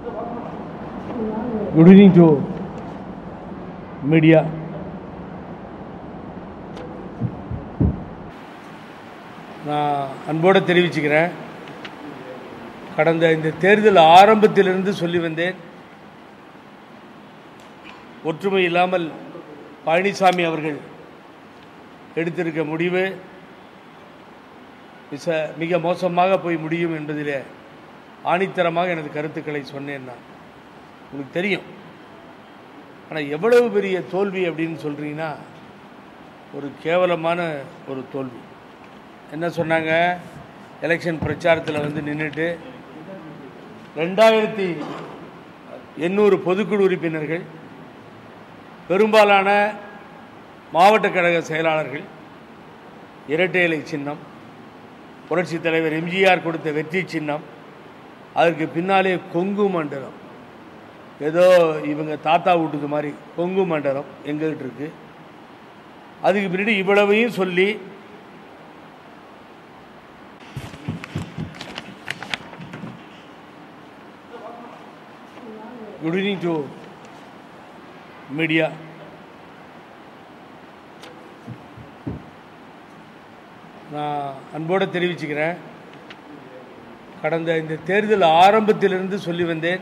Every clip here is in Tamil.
குட் ஈவினிங் டு மீடியா நான் அன்போடு தெரிவிச்சுக்கிறேன் கடந்த இந்த தேர்தல் ஆரம்பத்திலிருந்து சொல்லி வந்தேன் ஒற்றுமை இல்லாமல் பழனிசாமி அவர்கள் எடுத்திருக்க முடிவு மிச மிக மோசமாக போய் முடியும் என்பதிலே ஆணித்தரமாக எனது கருத்துக்களை சொன்னேன் நான் உங்களுக்கு தெரியும் ஆனால் எவ்வளவு பெரிய தோல்வி அப்படின்னு சொல்கிறீங்கன்னா ஒரு கேவலமான ஒரு தோல்வி என்ன சொன்னாங்க எலெக்ஷன் பிரச்சாரத்தில் வந்து நின்றுட்டு ரெண்டாயிரத்தி எண்ணூறு பொதுக்குழு உறுப்பினர்கள் பெரும்பாலான மாவட்ட கழக செயலாளர்கள் இரட்டை இலை சின்னம் புரட்சித் தலைவர் எம்ஜிஆர் கொடுத்த வெற்றி சின்னம் அதற்கு பின்னாலே கொங்கு மண்டலம் ஏதோ இவங்க தாத்தா வீட்டுக்கு மாதிரி கொங்கு மண்டலம் எங்ககிட்ட இருக்கு அதுக்கு பின்னாடி இவ்வளவையும் சொல்லி குட் ஈவினிங் டு மீடியா நான் அன்போடு தெரிவிச்சுக்கிறேன் கடந்த இந்த தேர்தல் ஆரம்பத்திலிருந்து சொல்லி வந்தேன்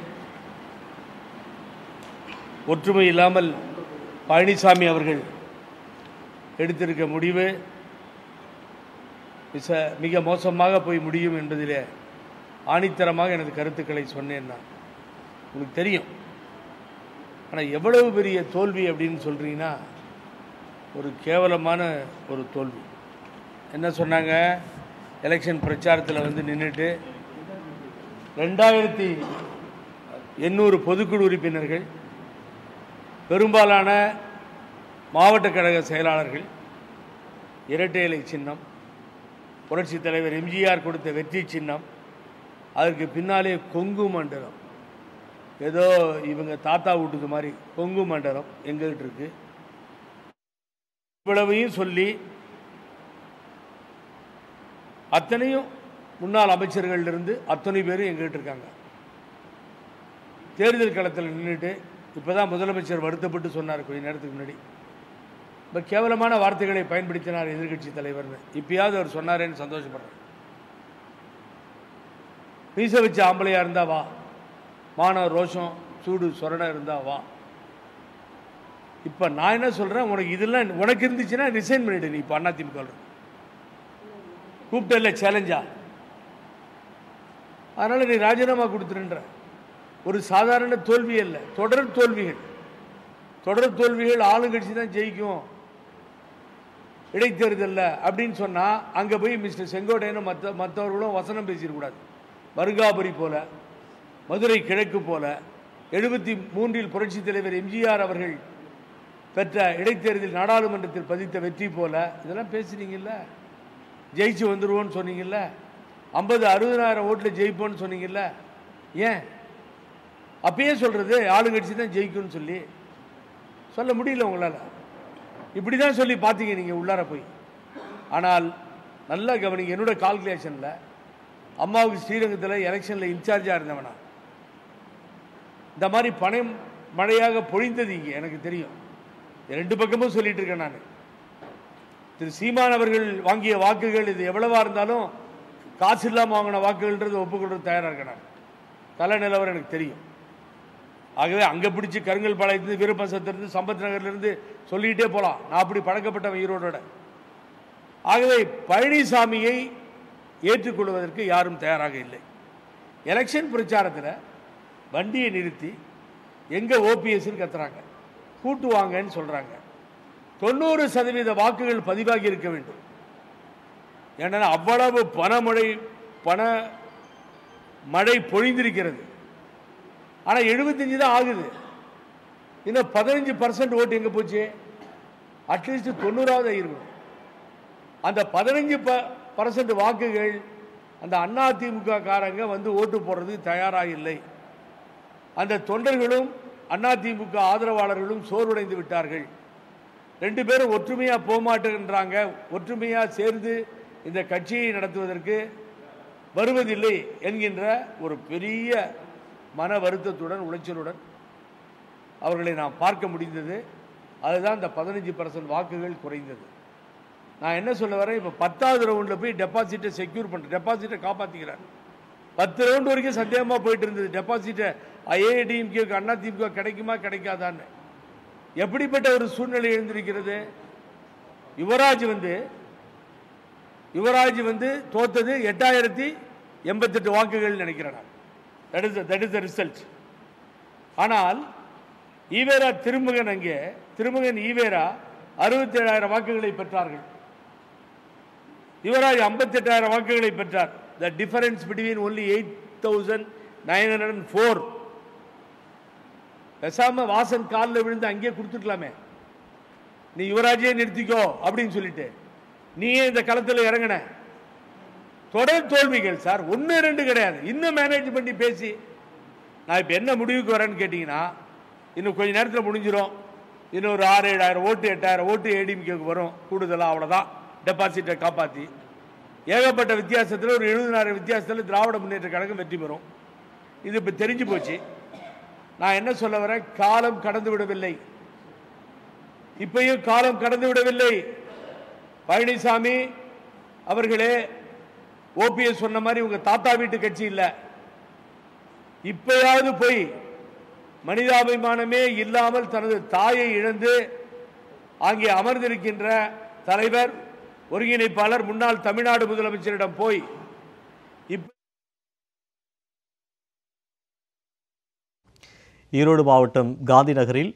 ஒற்றுமை இல்லாமல் பழனிசாமி அவர்கள் எடுத்திருக்க முடிவு மிச மிக மோசமாக போய் முடியும் என்பதிலே ஆணித்தரமாக எனது கருத்துக்களை சொன்னேன் நான் உங்களுக்கு தெரியும் ஆனால் எவ்வளவு பெரிய தோல்வி அப்படின்னு சொல்கிறீங்கன்னா ஒரு கேவலமான ஒரு தோல்வி என்ன சொன்னாங்க எலெக்ஷன் பிரச்சாரத்தில் வந்து நின்றுட்டு ரெண்டாயிரத்தி எண்ணூறு பொதுக்குழு உறுப்பினர்கள் பெரும்பாலான மாவட்ட கழக செயலாளர்கள் இரட்டை இலை சின்னம் புரட்சித் தலைவர் எம்ஜிஆர் கொடுத்த வெற்றி சின்னம் அதற்கு பின்னாலே கொங்கு மண்டலம் ஏதோ இவங்க தாத்தா வீட்டுக்கு மாதிரி கொங்கு மண்டலம் எங்ககிட்ட இருக்கு இவ்வளவையும் சொல்லி அத்தனையும் முன்னாள் அமைச்சர்கள் இருந்து அத்தனை பேரும் எங்ககிட்ட இருக்காங்க தேர்தல் களத்தில் நின்றுட்டு இப்போதான் முதலமைச்சர் வருத்தப்பட்டு சொன்னார் கொஞ்ச நேரத்துக்கு முன்னாடி இப்போ கேவலமான வார்த்தைகளை பயன்படுத்தினார் எதிர்க்கட்சி தலைவர்னு இப்பயாவது அவர் சொன்னாரேன்னு சந்தோஷப்படுறேன் மீச வச்ச ஆம்பளையா இருந்தா வா மான ரோஷம் சூடு சொரணை இருந்தா வா இப்போ நான் என்ன சொல்றேன் உனக்கு இதெல்லாம் உனக்கு இருந்துச்சுன்னா ரிசைன் பண்ணிடு நீ இப்போ அதிமுக கூப்பிட்டல சேலஞ்சா அதனால நீ ராஜினாமா கொடுத்துருன்ற ஒரு சாதாரண தோல்வி அல்ல தொடர் தோல்விகள் தொடர் தோல்விகள் ஆளுங்கட்சி தான் ஜெயிக்கும் இடைத்தேர்தல்ல அப்படின்னு சொன்னா அங்க போய் மிஸ்டர் செங்கோட்டையனும் மற்ற மற்றவர்களும் வசனம் பேசிடக்கூடாது வருகாபுரி போல மதுரை கிழக்கு போல எழுபத்தி மூன்றில் புரட்சித் தலைவர் எம்ஜிஆர் அவர்கள் பெற்ற இடைத்தேர்தல் நாடாளுமன்றத்தில் பதித்த வெற்றி போல இதெல்லாம் பேசுனீங்கல்ல ஜெயிச்சு வந்துருவோன்னு சொன்னீங்கல்ல ஐம்பது அறுபதாயிரம் ஓட்டில் ஜெயிப்போன்னு சொன்னீங்கல்ல ஏன் அப்பயே சொல்றது ஆளுங்கட்சி தான் ஜெயிக்கும்னு சொல்லி சொல்ல முடியல உங்களால் இப்படி தான் சொல்லி பார்த்தீங்க நீங்கள் உள்ளார போய் ஆனால் நல்லா கவனிங்க என்னோட கால்குலேஷனில் அம்மாவுக்கு ஸ்ரீரங்கத்தில் எலெக்ஷனில் இன்சார்ஜாக இருந்தவனா இந்த மாதிரி பணம் மழையாக பொழிந்தது இங்கே எனக்கு தெரியும் ரெண்டு பக்கமும் சொல்லிட்டு இருக்கேன் நான் திரு சீமான் அவர்கள் வாங்கிய வாக்குகள் இது எவ்வளவா இருந்தாலும் காசு இல்லாமல் வாங்கின வாக்குகள்ன்றது ஒப்புக்கொள்றது தயாராக இருக்கேன் நான் தலை நிலவரம் எனக்கு தெரியும் ஆகவே அங்கே பிடிச்சி கருங்கல் பாளையத்துலேருந்து வீரபசத்திலிருந்து சம்பத் நகர்லேருந்து சொல்லிக்கிட்டே போகலாம் நான் அப்படி பழக்கப்பட்டவன் ஈரோடோட ஆகவே பழனிசாமியை ஏற்றுக்கொள்வதற்கு யாரும் தயாராக இல்லை எலெக்ஷன் பிரச்சாரத்தில் வண்டியை நிறுத்தி எங்கே ஓபிஎஸ்ன்னு கத்துறாங்க கூட்டு வாங்கன்னு சொல்கிறாங்க தொண்ணூறு சதவீத வாக்குகள் பதிவாகி இருக்க வேண்டும் ஏன்னா அவ்வளவு பணமழை பண மழை பொழிந்திருக்கிறது ஆனால் எழுபத்தஞ்சு தான் ஆகுது இன்னும் பதினஞ்சு பர்சன்ட் ஓட்டு எங்கே போச்சு அட்லீஸ்ட் தொண்ணூறாவது இருக்கணும் அந்த பதினஞ்சு ப பர்சன்ட் வாக்குகள் அந்த அதிமுக காரங்க வந்து ஓட்டு போடுறதுக்கு தயாராக இல்லை அந்த தொண்டர்களும் அதிமுக ஆதரவாளர்களும் சோர்வடைந்து விட்டார்கள் ரெண்டு பேரும் ஒற்றுமையாக போகமாட்டேன்றாங்க ஒற்றுமையாக சேர்ந்து இந்த கட்சியை நடத்துவதற்கு வருவதில்லை என்கின்ற ஒரு பெரிய மன வருத்தத்துடன் உளைச்சலுடன் அவர்களை நாம் பார்க்க முடிந்தது அதுதான் இந்த பதினஞ்சு பர்சன்ட் வாக்குகள் குறைந்தது நான் என்ன சொல்ல வரேன் இப்போ பத்தாவது ரவுண்டில் போய் டெபாசிட்டை செக்யூர் பண்ணுற டெபாசிட்டை காப்பாற்றிக்கிறார் பத்து ரவுண்ட் வரைக்கும் சந்தேகமாக போயிட்டு இருந்தது டெபாசிட்டை ஏடிஎம்கே அண்ணா திமுக கிடைக்குமா கிடைக்காதான்னு எப்படிப்பட்ட ஒரு சூழ்நிலை எழுந்திருக்கிறது யுவராஜ் வந்து யுவராஜ் வந்து தோத்தது எட்டாயிரத்தி எண்பத்தெட்டு வாக்குகள் நினைக்கிறேன் that is that is the result ஆனால் ஈவேரா திருமகன் அங்கே திருமகன் ஈவேரா அறுபத்தேழாயிரம் வாக்குகளை பெற்றார்கள் யுவராஜ் ஐம்பத்தெட்டாயிரம் வாக்குகளை பெற்றார் the difference between only eight thousand nine hundred and four பேசாம வாசன் காலில் விழுந்து அங்கேயே கொடுத்துக்கலாமே நீ யுவராஜே நிறுத்திக்கோ அப்படின்னு சொல்லிட்டு நீயே இந்த களத்தில் இறங்கின தொடர் தோல்விகள் சார் ஒன்று ரெண்டு கிடையாது இன்னும் மேனேஜ் பண்ணி பேசி நான் இப்போ என்ன முடிவுக்கு வரேன்னு கேட்டிங்கன்னா இன்னும் கொஞ்ச நேரத்தில் முடிஞ்சிடும் இன்னும் ஒரு ஆறு ஏழாயிரம் ஓட்டு எட்டாயிரம் ஓட்டு ஏடிஎம்கேக்கு வரும் கூடுதலாக அவ்வளோதான் டெபாசிட்டை காப்பாற்றி ஏகப்பட்ட வித்தியாசத்தில் ஒரு எழுபதாயிரம் வித்தியாசத்தில் திராவிட முன்னேற்ற கழகம் வெற்றி பெறும் இது இப்போ தெரிஞ்சு போச்சு நான் என்ன சொல்ல வரேன் காலம் கடந்து விடவில்லை இப்பயும் காலம் கடந்து விடவில்லை பழனிசாமி அவர்களே ஓபிஎஸ் சொன்ன மாதிரி உங்க தாத்தா வீட்டு கட்சி இல்லை இப்பயாவது போய் மனிதாபிமானமே இல்லாமல் தனது தாயை இழந்து அங்கே அமர்ந்திருக்கின்ற தலைவர் ஒருங்கிணைப்பாளர் முன்னாள் தமிழ்நாடு முதலமைச்சரிடம் போய் இப்ப ஈரோடு மாவட்டம் காந்தி நகரில்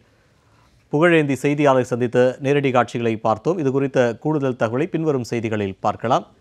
புகழேந்தி செய்தியாளரை சந்தித்த நேரடி காட்சிகளை பார்த்தோம் இது குறித்த கூடுதல் தகவலை பின்வரும் செய்திகளில் பார்க்கலாம்